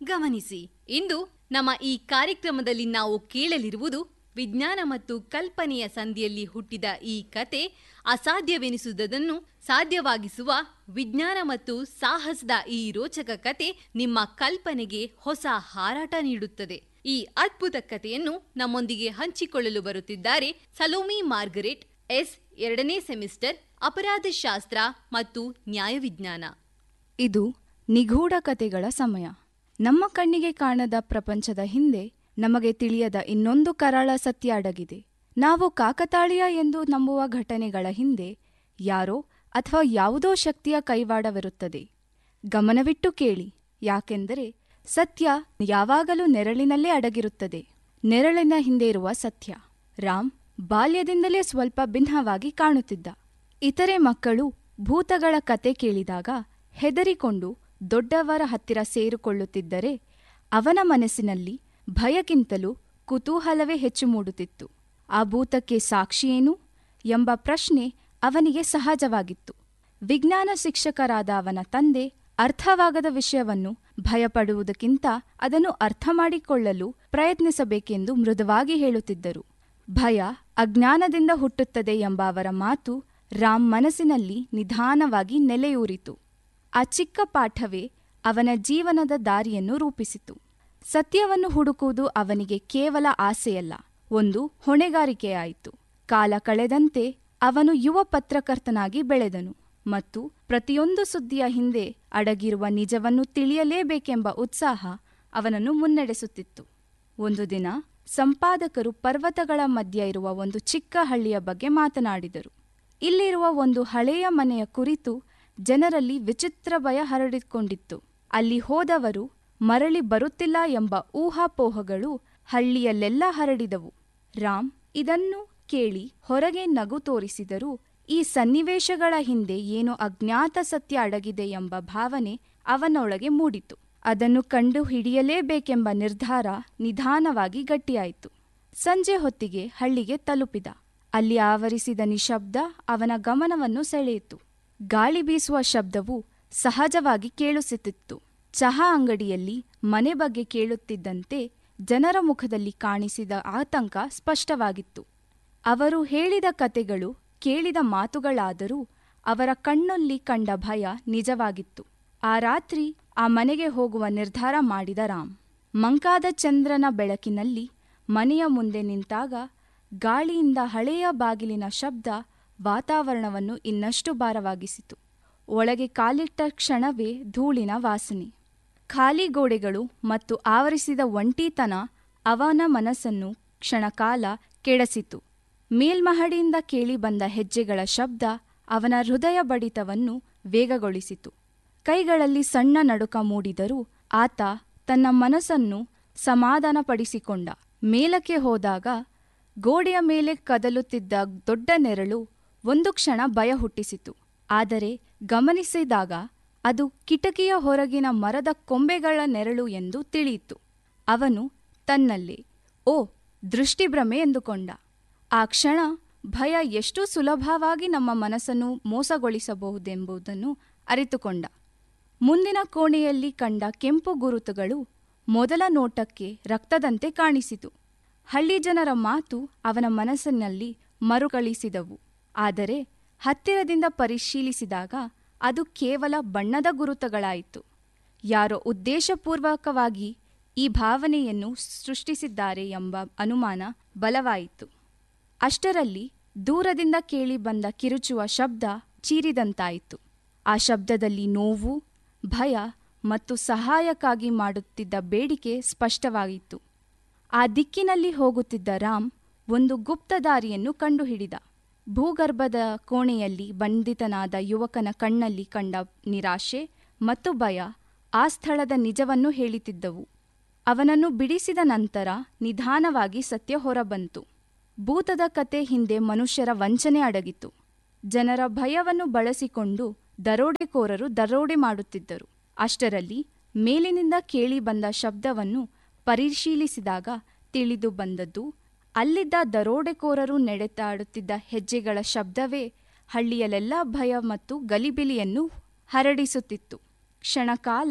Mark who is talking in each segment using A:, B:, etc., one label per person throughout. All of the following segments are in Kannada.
A: ಗಮನಿಸಿ ಇಂದು ನಮ್ಮ ಈ ಕಾರ್ಯಕ್ರಮದಲ್ಲಿ ನಾವು ಕೇಳಲಿರುವುದು ವಿಜ್ಞಾನ ಮತ್ತು ಕಲ್ಪನೆಯ ಸಂಧಿಯಲ್ಲಿ ಹುಟ್ಟಿದ ಈ ಕತೆ ಅಸಾಧ್ಯವೆನಿಸುವುದನ್ನು ಸಾಧ್ಯವಾಗಿಸುವ ವಿಜ್ಞಾನ ಮತ್ತು ಸಾಹಸದ ಈ ರೋಚಕ ಕತೆ ನಿಮ್ಮ ಕಲ್ಪನೆಗೆ ಹೊಸ ಹಾರಾಟ ನೀಡುತ್ತದೆ ಈ ಅದ್ಭುತ ಕಥೆಯನ್ನು ನಮ್ಮೊಂದಿಗೆ ಹಂಚಿಕೊಳ್ಳಲು ಬರುತ್ತಿದ್ದಾರೆ ಸಲೋಮಿ ಮಾರ್ಗರೆಟ್ ಎಸ್ ಎರಡನೇ ಸೆಮಿಸ್ಟರ್ ಅಪರಾಧಶಾಸ್ತ್ರ ಮತ್ತು ನ್ಯಾಯವಿಜ್ಞಾನ
B: ಇದು ನಿಗೂಢ ಕತೆಗಳ ಸಮಯ ನಮ್ಮ ಕಣ್ಣಿಗೆ ಕಾಣದ ಪ್ರಪಂಚದ ಹಿಂದೆ ನಮಗೆ ತಿಳಿಯದ ಇನ್ನೊಂದು ಕರಾಳ ಸತ್ಯ ಅಡಗಿದೆ ನಾವು ಕಾಕತಾಳೀಯ ಎಂದು ನಂಬುವ ಘಟನೆಗಳ ಹಿಂದೆ ಯಾರೋ ಅಥವಾ ಯಾವುದೋ ಶಕ್ತಿಯ ಕೈವಾಡವಿರುತ್ತದೆ ಗಮನವಿಟ್ಟು ಕೇಳಿ ಯಾಕೆಂದರೆ ಸತ್ಯ ಯಾವಾಗಲೂ ನೆರಳಿನಲ್ಲೇ ಅಡಗಿರುತ್ತದೆ ನೆರಳಿನ ಹಿಂದೆ ಇರುವ ಸತ್ಯ ರಾಮ್ ಬಾಲ್ಯದಿಂದಲೇ ಸ್ವಲ್ಪ ಭಿನ್ನವಾಗಿ ಕಾಣುತ್ತಿದ್ದ ಇತರೆ ಮಕ್ಕಳು ಭೂತಗಳ ಕತೆ ಕೇಳಿದಾಗ ಹೆದರಿಕೊಂಡು ದೊಡ್ಡವರ ಹತ್ತಿರ ಸೇರಿಕೊಳ್ಳುತ್ತಿದ್ದರೆ ಅವನ ಮನಸ್ಸಿನಲ್ಲಿ ಭಯಕ್ಕಿಂತಲೂ ಕುತೂಹಲವೇ ಹೆಚ್ಚು ಮೂಡುತ್ತಿತ್ತು ಆ ಭೂತಕ್ಕೆ ಸಾಕ್ಷಿಯೇನು ಎಂಬ ಪ್ರಶ್ನೆ ಅವನಿಗೆ ಸಹಜವಾಗಿತ್ತು ವಿಜ್ಞಾನ ಶಿಕ್ಷಕರಾದ ಅವನ ತಂದೆ ಅರ್ಥವಾಗದ ವಿಷಯವನ್ನು ಭಯಪಡುವುದಕ್ಕಿಂತ ಅದನ್ನು ಅರ್ಥ ಮಾಡಿಕೊಳ್ಳಲು ಪ್ರಯತ್ನಿಸಬೇಕೆಂದು ಮೃದುವಾಗಿ ಹೇಳುತ್ತಿದ್ದರು ಭಯ ಅಜ್ಞಾನದಿಂದ ಹುಟ್ಟುತ್ತದೆ ಎಂಬ ಅವರ ಮಾತು ರಾಮ್ ಮನಸ್ಸಿನಲ್ಲಿ ನಿಧಾನವಾಗಿ ನೆಲೆಯೂರಿತು ಆ ಚಿಕ್ಕ ಪಾಠವೇ ಅವನ ಜೀವನದ ದಾರಿಯನ್ನು ರೂಪಿಸಿತು ಸತ್ಯವನ್ನು ಹುಡುಕುವುದು ಅವನಿಗೆ ಕೇವಲ ಆಸೆಯಲ್ಲ ಒಂದು ಹೊಣೆಗಾರಿಕೆಯಾಯಿತು ಕಾಲ ಕಳೆದಂತೆ ಅವನು ಯುವ ಪತ್ರಕರ್ತನಾಗಿ ಬೆಳೆದನು ಮತ್ತು ಪ್ರತಿಯೊಂದು ಸುದ್ದಿಯ ಹಿಂದೆ ಅಡಗಿರುವ ನಿಜವನ್ನು ತಿಳಿಯಲೇಬೇಕೆಂಬ ಉತ್ಸಾಹ ಅವನನ್ನು ಮುನ್ನಡೆಸುತ್ತಿತ್ತು ಒಂದು ದಿನ ಸಂಪಾದಕರು ಪರ್ವತಗಳ ಮಧ್ಯ ಇರುವ ಒಂದು ಚಿಕ್ಕ ಹಳ್ಳಿಯ ಬಗ್ಗೆ ಮಾತನಾಡಿದರು ಇಲ್ಲಿರುವ ಒಂದು ಹಳೆಯ ಮನೆಯ ಕುರಿತು ಜನರಲ್ಲಿ ವಿಚಿತ್ರ ಭಯ ಹರಡಿಕೊಂಡಿತ್ತು ಅಲ್ಲಿ ಹೋದವರು ಮರಳಿ ಬರುತ್ತಿಲ್ಲ ಎಂಬ ಊಹಾಪೋಹಗಳು ಹಳ್ಳಿಯಲ್ಲೆಲ್ಲ ಹರಡಿದವು ರಾಮ್ ಇದನ್ನು ಕೇಳಿ ಹೊರಗೆ ನಗು ತೋರಿಸಿದರೂ ಈ ಸನ್ನಿವೇಶಗಳ ಹಿಂದೆ ಏನೋ ಅಜ್ಞಾತ ಸತ್ಯ ಅಡಗಿದೆ ಎಂಬ ಭಾವನೆ ಅವನೊಳಗೆ ಮೂಡಿತು ಅದನ್ನು ಕಂಡು ಹಿಡಿಯಲೇಬೇಕೆಂಬ ನಿರ್ಧಾರ ನಿಧಾನವಾಗಿ ಗಟ್ಟಿಯಾಯಿತು ಸಂಜೆ ಹೊತ್ತಿಗೆ ಹಳ್ಳಿಗೆ ತಲುಪಿದ ಅಲ್ಲಿ ಆವರಿಸಿದ ನಿಶಬ್ದ ಅವನ ಗಮನವನ್ನು ಸೆಳೆಯಿತು ಗಾಳಿ ಬೀಸುವ ಶಬ್ದವು ಸಹಜವಾಗಿ ಕೇಳಿಸುತ್ತಿತ್ತು ಚಹಾ ಅಂಗಡಿಯಲ್ಲಿ ಮನೆ ಬಗ್ಗೆ ಕೇಳುತ್ತಿದ್ದಂತೆ ಜನರ ಮುಖದಲ್ಲಿ ಕಾಣಿಸಿದ ಆತಂಕ ಸ್ಪಷ್ಟವಾಗಿತ್ತು ಅವರು ಹೇಳಿದ ಕತೆಗಳು ಕೇಳಿದ ಮಾತುಗಳಾದರೂ ಅವರ ಕಣ್ಣಲ್ಲಿ ಕಂಡ ಭಯ ನಿಜವಾಗಿತ್ತು ಆ ರಾತ್ರಿ ಆ ಮನೆಗೆ ಹೋಗುವ ನಿರ್ಧಾರ ಮಾಡಿದ ರಾಮ್ ಮಂಕಾದ ಚಂದ್ರನ ಬೆಳಕಿನಲ್ಲಿ ಮನೆಯ ಮುಂದೆ ನಿಂತಾಗ ಗಾಳಿಯಿಂದ ಹಳೆಯ ಬಾಗಿಲಿನ ಶಬ್ದ ವಾತಾವರಣವನ್ನು ಇನ್ನಷ್ಟು ಭಾರವಾಗಿಸಿತು ಒಳಗೆ ಕಾಲಿಟ್ಟ ಕ್ಷಣವೇ ಧೂಳಿನ ವಾಸನೆ ಖಾಲಿ ಗೋಡೆಗಳು ಮತ್ತು ಆವರಿಸಿದ ಒಂಟಿತನ ಅವನ ಮನಸ್ಸನ್ನು ಕ್ಷಣಕಾಲ ಕೆಡಸಿತು ಮೇಲ್ಮಹಡಿಯಿಂದ ಕೇಳಿಬಂದ ಹೆಜ್ಜೆಗಳ ಶಬ್ದ ಅವನ ಹೃದಯ ಬಡಿತವನ್ನು ವೇಗಗೊಳಿಸಿತು ಕೈಗಳಲ್ಲಿ ಸಣ್ಣ ನಡುಕ ಮೂಡಿದರೂ ಆತ ತನ್ನ ಮನಸ್ಸನ್ನು ಸಮಾಧಾನಪಡಿಸಿಕೊಂಡ ಮೇಲಕ್ಕೆ ಹೋದಾಗ ಗೋಡೆಯ ಮೇಲೆ ಕದಲುತ್ತಿದ್ದ ದೊಡ್ಡ ನೆರಳು ಒಂದು ಕ್ಷಣ ಭಯ ಹುಟ್ಟಿಸಿತು ಆದರೆ ಗಮನಿಸಿದಾಗ ಅದು ಕಿಟಕಿಯ ಹೊರಗಿನ ಮರದ ಕೊಂಬೆಗಳ ನೆರಳು ಎಂದು ತಿಳಿಯಿತು ಅವನು ತನ್ನಲ್ಲೇ ಓ ದೃಷ್ಟಿಭ್ರಮೆ ಎಂದುಕೊಂಡ ಆ ಕ್ಷಣ ಭಯ ಎಷ್ಟು ಸುಲಭವಾಗಿ ನಮ್ಮ ಮನಸ್ಸನ್ನು ಮೋಸಗೊಳಿಸಬಹುದೆಂಬುದನ್ನು ಅರಿತುಕೊಂಡ ಮುಂದಿನ ಕೋಣೆಯಲ್ಲಿ ಕಂಡ ಕೆಂಪು ಗುರುತುಗಳು ಮೊದಲ ನೋಟಕ್ಕೆ ರಕ್ತದಂತೆ ಕಾಣಿಸಿತು ಹಳ್ಳಿ ಜನರ ಮಾತು ಅವನ ಮನಸ್ಸಿನಲ್ಲಿ ಮರುಕಳಿಸಿದವು ಆದರೆ ಹತ್ತಿರದಿಂದ ಪರಿಶೀಲಿಸಿದಾಗ ಅದು ಕೇವಲ ಬಣ್ಣದ ಗುರುತುಗಳಾಯಿತು ಯಾರೋ ಉದ್ದೇಶಪೂರ್ವಕವಾಗಿ ಈ ಭಾವನೆಯನ್ನು ಸೃಷ್ಟಿಸಿದ್ದಾರೆ ಎಂಬ ಅನುಮಾನ ಬಲವಾಯಿತು ಅಷ್ಟರಲ್ಲಿ ದೂರದಿಂದ ಕೇಳಿಬಂದ ಕಿರುಚುವ ಶಬ್ದ ಚೀರಿದಂತಾಯಿತು ಆ ಶಬ್ದದಲ್ಲಿ ನೋವು ಭಯ ಮತ್ತು ಸಹಾಯಕ್ಕಾಗಿ ಮಾಡುತ್ತಿದ್ದ ಬೇಡಿಕೆ ಸ್ಪಷ್ಟವಾಗಿತ್ತು ಆ ದಿಕ್ಕಿನಲ್ಲಿ ಹೋಗುತ್ತಿದ್ದ ರಾಮ್ ಒಂದು ಗುಪ್ತ ದಾರಿಯನ್ನು ಕಂಡುಹಿಡಿದ ಭೂಗರ್ಭದ ಕೋಣೆಯಲ್ಲಿ ಬಂಧಿತನಾದ ಯುವಕನ ಕಣ್ಣಲ್ಲಿ ಕಂಡ ನಿರಾಶೆ ಮತ್ತು ಭಯ ಆ ಸ್ಥಳದ ನಿಜವನ್ನು ಹೇಳುತ್ತಿದ್ದವು ಅವನನ್ನು ಬಿಡಿಸಿದ ನಂತರ ನಿಧಾನವಾಗಿ ಸತ್ಯ ಹೊರಬಂತು ಭೂತದ ಕತೆ ಹಿಂದೆ ಮನುಷ್ಯರ ವಂಚನೆ ಅಡಗಿತು ಜನರ ಭಯವನ್ನು ಬಳಸಿಕೊಂಡು ದರೋಡೆಕೋರರು ದರೋಡೆ ಮಾಡುತ್ತಿದ್ದರು ಅಷ್ಟರಲ್ಲಿ ಮೇಲಿನಿಂದ ಕೇಳಿ ಬಂದ ಶಬ್ದವನ್ನು ಪರಿಶೀಲಿಸಿದಾಗ ತಿಳಿದು ಬಂದದ್ದು ಅಲ್ಲಿದ್ದ ದರೋಡೆಕೋರರು ನಡೆದಾಡುತ್ತಿದ್ದ ಹೆಜ್ಜೆಗಳ ಶಬ್ದವೇ ಹಳ್ಳಿಯಲ್ಲೆಲ್ಲ ಭಯ ಮತ್ತು ಗಲಿಬಿಲಿಯನ್ನು ಹರಡಿಸುತ್ತಿತ್ತು ಕ್ಷಣಕಾಲ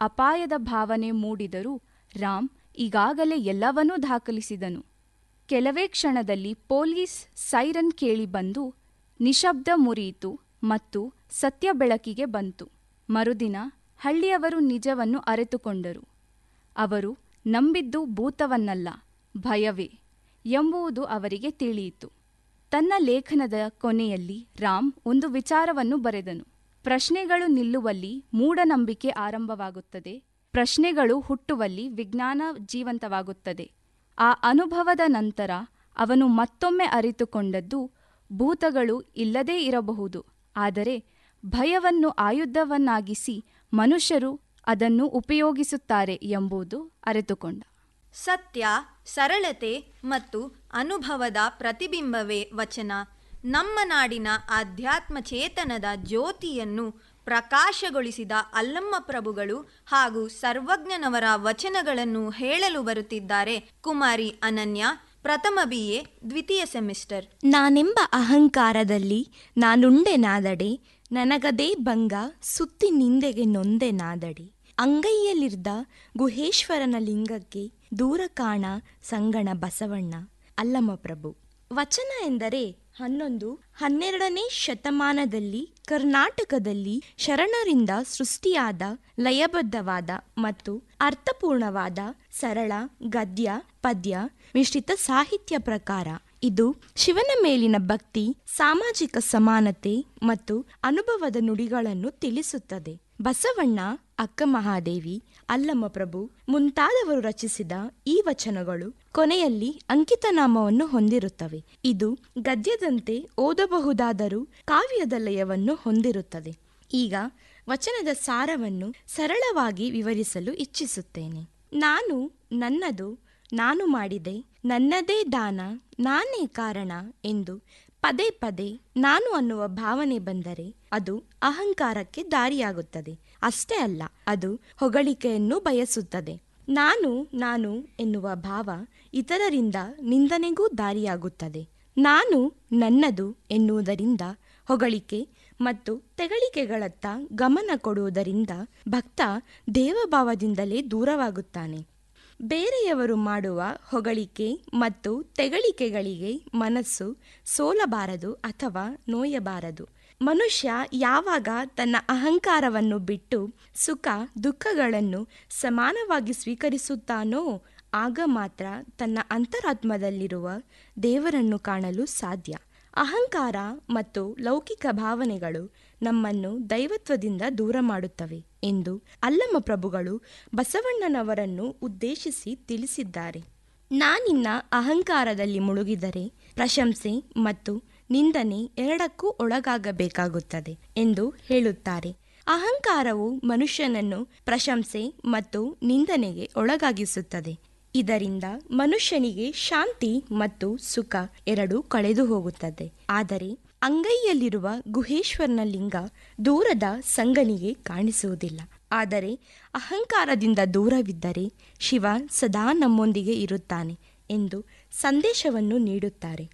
B: ಅಪಾಯದ ಭಾವನೆ ಮೂಡಿದರೂ ರಾಮ್ ಈಗಾಗಲೇ ಎಲ್ಲವನ್ನೂ ದಾಖಲಿಸಿದನು ಕೆಲವೇ ಕ್ಷಣದಲ್ಲಿ ಪೊಲೀಸ್ ಸೈರನ್ ಕೇಳಿ ಬಂದು ನಿಶಬ್ದ ಮುರಿಯಿತು ಮತ್ತು ಸತ್ಯ ಬೆಳಕಿಗೆ ಬಂತು ಮರುದಿನ ಹಳ್ಳಿಯವರು ನಿಜವನ್ನು ಅರಿತುಕೊಂಡರು ಅವರು ನಂಬಿದ್ದು ಭೂತವನ್ನಲ್ಲ ಭಯವೇ ಎಂಬುದು ಅವರಿಗೆ ತಿಳಿಯಿತು ತನ್ನ ಲೇಖನದ ಕೊನೆಯಲ್ಲಿ ರಾಮ್ ಒಂದು ವಿಚಾರವನ್ನು ಬರೆದನು ಪ್ರಶ್ನೆಗಳು ನಿಲ್ಲುವಲ್ಲಿ ಮೂಢನಂಬಿಕೆ ಆರಂಭವಾಗುತ್ತದೆ ಪ್ರಶ್ನೆಗಳು ಹುಟ್ಟುವಲ್ಲಿ ವಿಜ್ಞಾನ ಜೀವಂತವಾಗುತ್ತದೆ ಆ ಅನುಭವದ ನಂತರ ಅವನು ಮತ್ತೊಮ್ಮೆ ಅರಿತುಕೊಂಡದ್ದು ಭೂತಗಳು ಇಲ್ಲದೇ ಇರಬಹುದು ಆದರೆ ಭಯವನ್ನು ಆಯುಧವನ್ನಾಗಿಸಿ ಮನುಷ್ಯರು ಅದನ್ನು ಉಪಯೋಗಿಸುತ್ತಾರೆ ಎಂಬುದು ಅರಿತುಕೊಂಡ
C: ಸತ್ಯ ಸರಳತೆ ಮತ್ತು ಅನುಭವದ ಪ್ರತಿಬಿಂಬವೇ ವಚನ ನಮ್ಮ ನಾಡಿನ ಆಧ್ಯಾತ್ಮ ಚೇತನದ ಜ್ಯೋತಿಯನ್ನು ಪ್ರಕಾಶಗೊಳಿಸಿದ ಅಲ್ಲಮ್ಮ ಪ್ರಭುಗಳು ಹಾಗೂ ಸರ್ವಜ್ಞನವರ ವಚನಗಳನ್ನು ಹೇಳಲು ಬರುತ್ತಿದ್ದಾರೆ ಕುಮಾರಿ ಅನನ್ಯ ಪ್ರಥಮ ಬಿ ಎ ದ್ವಿತೀಯ ಸೆಮಿಸ್ಟರ್
D: ನಾನೆಂಬ ಅಹಂಕಾರದಲ್ಲಿ ನಾನುಂಡೆ ನಾದಡೆ ನನಗದೇ ಭಂಗ ಸುತ್ತಿ ನಿಂದೆಗೆ ನೊಂದೆ ನಾದಡಿ ಅಂಗೈಯಲ್ಲಿರ್ದ ಗುಹೇಶ್ವರನ ಲಿಂಗಕ್ಕೆ ದೂರ ಕಾಣ ಸಂಗಣ ಬಸವಣ್ಣ ಅಲ್ಲಮ ಪ್ರಭು ವಚನ ಎಂದರೆ ಹನ್ನೊಂದು ಹನ್ನೆರಡನೇ ಶತಮಾನದಲ್ಲಿ ಕರ್ನಾಟಕದಲ್ಲಿ ಶರಣರಿಂದ ಸೃಷ್ಟಿಯಾದ ಲಯಬದ್ಧವಾದ ಮತ್ತು ಅರ್ಥಪೂರ್ಣವಾದ ಸರಳ ಗದ್ಯ ಪದ್ಯ ಮಿಶ್ರಿತ ಸಾಹಿತ್ಯ ಪ್ರಕಾರ ಇದು ಶಿವನ ಮೇಲಿನ ಭಕ್ತಿ ಸಾಮಾಜಿಕ ಸಮಾನತೆ ಮತ್ತು ಅನುಭವದ ನುಡಿಗಳನ್ನು ತಿಳಿಸುತ್ತದೆ ಬಸವಣ್ಣ ಅಕ್ಕ ಮಹಾದೇವಿ ಅಲ್ಲಮ್ಮ ಪ್ರಭು ಮುಂತಾದವರು ರಚಿಸಿದ ಈ ವಚನಗಳು ಕೊನೆಯಲ್ಲಿ ಅಂಕಿತನಾಮವನ್ನು ಹೊಂದಿರುತ್ತವೆ ಇದು ಗದ್ಯದಂತೆ ಓದಬಹುದಾದರೂ ಕಾವ್ಯದ ಲಯವನ್ನು ಹೊಂದಿರುತ್ತದೆ ಈಗ ವಚನದ ಸಾರವನ್ನು ಸರಳವಾಗಿ ವಿವರಿಸಲು ಇಚ್ಛಿಸುತ್ತೇನೆ ನಾನು ನನ್ನದು ನಾನು ಮಾಡಿದೆ ನನ್ನದೇ ದಾನ ನಾನೇ ಕಾರಣ ಎಂದು ಪದೇ ಪದೇ ನಾನು ಅನ್ನುವ ಭಾವನೆ ಬಂದರೆ ಅದು ಅಹಂಕಾರಕ್ಕೆ ದಾರಿಯಾಗುತ್ತದೆ ಅಷ್ಟೇ ಅಲ್ಲ ಅದು ಹೊಗಳಿಕೆಯನ್ನು ಬಯಸುತ್ತದೆ ನಾನು ನಾನು ಎನ್ನುವ ಭಾವ ಇತರರಿಂದ ನಿಂದನೆಗೂ ದಾರಿಯಾಗುತ್ತದೆ ನಾನು ನನ್ನದು ಎನ್ನುವುದರಿಂದ ಹೊಗಳಿಕೆ ಮತ್ತು ತೆಗಳಿಕೆಗಳತ್ತ ಗಮನ ಕೊಡುವುದರಿಂದ ಭಕ್ತ ದೇವಭಾವದಿಂದಲೇ ದೂರವಾಗುತ್ತಾನೆ ಬೇರೆಯವರು ಮಾಡುವ ಹೊಗಳಿಕೆ ಮತ್ತು ತೆಗಳಿಕೆಗಳಿಗೆ ಮನಸ್ಸು ಸೋಲಬಾರದು ಅಥವಾ ನೋಯಬಾರದು ಮನುಷ್ಯ ಯಾವಾಗ ತನ್ನ ಅಹಂಕಾರವನ್ನು ಬಿಟ್ಟು ಸುಖ ದುಃಖಗಳನ್ನು ಸಮಾನವಾಗಿ ಸ್ವೀಕರಿಸುತ್ತಾನೋ ಆಗ ಮಾತ್ರ ತನ್ನ ಅಂತರಾತ್ಮದಲ್ಲಿರುವ ದೇವರನ್ನು ಕಾಣಲು ಸಾಧ್ಯ ಅಹಂಕಾರ ಮತ್ತು ಲೌಕಿಕ ಭಾವನೆಗಳು ನಮ್ಮನ್ನು ದೈವತ್ವದಿಂದ ದೂರ ಮಾಡುತ್ತವೆ ಎಂದು ಅಲ್ಲಮ್ಮ ಪ್ರಭುಗಳು ಬಸವಣ್ಣನವರನ್ನು ಉದ್ದೇಶಿಸಿ ತಿಳಿಸಿದ್ದಾರೆ ನಾನಿನ್ನ ಅಹಂಕಾರದಲ್ಲಿ ಮುಳುಗಿದರೆ ಪ್ರಶಂಸೆ ಮತ್ತು ನಿಂದನೆ ಎರಡಕ್ಕೂ ಒಳಗಾಗಬೇಕಾಗುತ್ತದೆ ಎಂದು ಹೇಳುತ್ತಾರೆ ಅಹಂಕಾರವು ಮನುಷ್ಯನನ್ನು ಪ್ರಶಂಸೆ ಮತ್ತು ನಿಂದನೆಗೆ ಒಳಗಾಗಿಸುತ್ತದೆ ಇದರಿಂದ ಮನುಷ್ಯನಿಗೆ ಶಾಂತಿ ಮತ್ತು ಸುಖ ಎರಡೂ ಕಳೆದು ಹೋಗುತ್ತದೆ ಆದರೆ ಅಂಗೈಯಲ್ಲಿರುವ ಗುಹೇಶ್ವರನ ಲಿಂಗ ದೂರದ ಸಂಗನಿಗೆ ಕಾಣಿಸುವುದಿಲ್ಲ ಆದರೆ ಅಹಂಕಾರದಿಂದ ದೂರವಿದ್ದರೆ ಶಿವ ಸದಾ ನಮ್ಮೊಂದಿಗೆ ಇರುತ್ತಾನೆ ಎಂದು ಸಂದೇಶವನ್ನು ನೀಡುತ್ತಾರೆ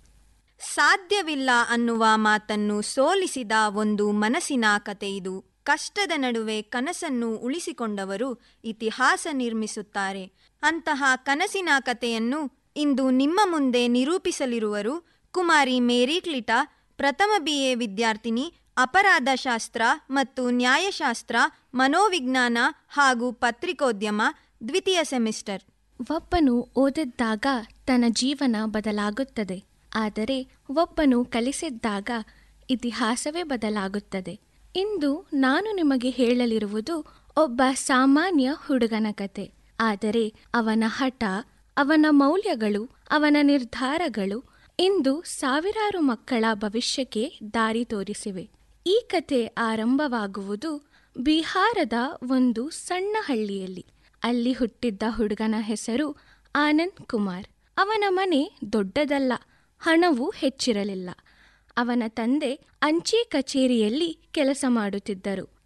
C: ಸಾಧ್ಯವಿಲ್ಲ ಅನ್ನುವ ಮಾತನ್ನು ಸೋಲಿಸಿದ ಒಂದು ಮನಸ್ಸಿನ ಕತೆ ಇದು ಕಷ್ಟದ ನಡುವೆ ಕನಸನ್ನು ಉಳಿಸಿಕೊಂಡವರು ಇತಿಹಾಸ ನಿರ್ಮಿಸುತ್ತಾರೆ ಅಂತಹ ಕನಸಿನ ಕಥೆಯನ್ನು ಇಂದು ನಿಮ್ಮ ಮುಂದೆ ನಿರೂಪಿಸಲಿರುವರು ಕುಮಾರಿ ಮೇರಿ ಕ್ಲಿಟಾ ಪ್ರಥಮ ಬಿ ಎ ವಿದ್ಯಾರ್ಥಿನಿ ಅಪರಾಧ ಶಾಸ್ತ್ರ ಮತ್ತು ನ್ಯಾಯಶಾಸ್ತ್ರ ಮನೋವಿಜ್ಞಾನ ಹಾಗೂ ಪತ್ರಿಕೋದ್ಯಮ ದ್ವಿತೀಯ ಸೆಮಿಸ್ಟರ್
E: ಒಬ್ಬನು ಓದಿದ್ದಾಗ ತನ್ನ ಜೀವನ ಬದಲಾಗುತ್ತದೆ ಆದರೆ ಒಬ್ಬನು ಕಲಿಸಿದ್ದಾಗ ಇತಿಹಾಸವೇ ಬದಲಾಗುತ್ತದೆ ಇಂದು ನಾನು ನಿಮಗೆ ಹೇಳಲಿರುವುದು ಒಬ್ಬ ಸಾಮಾನ್ಯ ಹುಡುಗನ ಕತೆ ಆದರೆ ಅವನ ಹಠ ಅವನ ಮೌಲ್ಯಗಳು ಅವನ ನಿರ್ಧಾರಗಳು ಇಂದು ಸಾವಿರಾರು ಮಕ್ಕಳ ಭವಿಷ್ಯಕ್ಕೆ ದಾರಿ ತೋರಿಸಿವೆ ಈ ಕತೆ ಆರಂಭವಾಗುವುದು ಬಿಹಾರದ ಒಂದು ಸಣ್ಣ ಹಳ್ಳಿಯಲ್ಲಿ ಅಲ್ಲಿ ಹುಟ್ಟಿದ್ದ ಹುಡುಗನ ಹೆಸರು ಆನಂದ್ ಕುಮಾರ್ ಅವನ ಮನೆ ದೊಡ್ಡದಲ್ಲ ಹಣವೂ ಹೆಚ್ಚಿರಲಿಲ್ಲ ಅವನ ತಂದೆ ಅಂಚೆ ಕಚೇರಿಯಲ್ಲಿ ಕೆಲಸ ಮಾಡುತ್ತಿದ್ದರು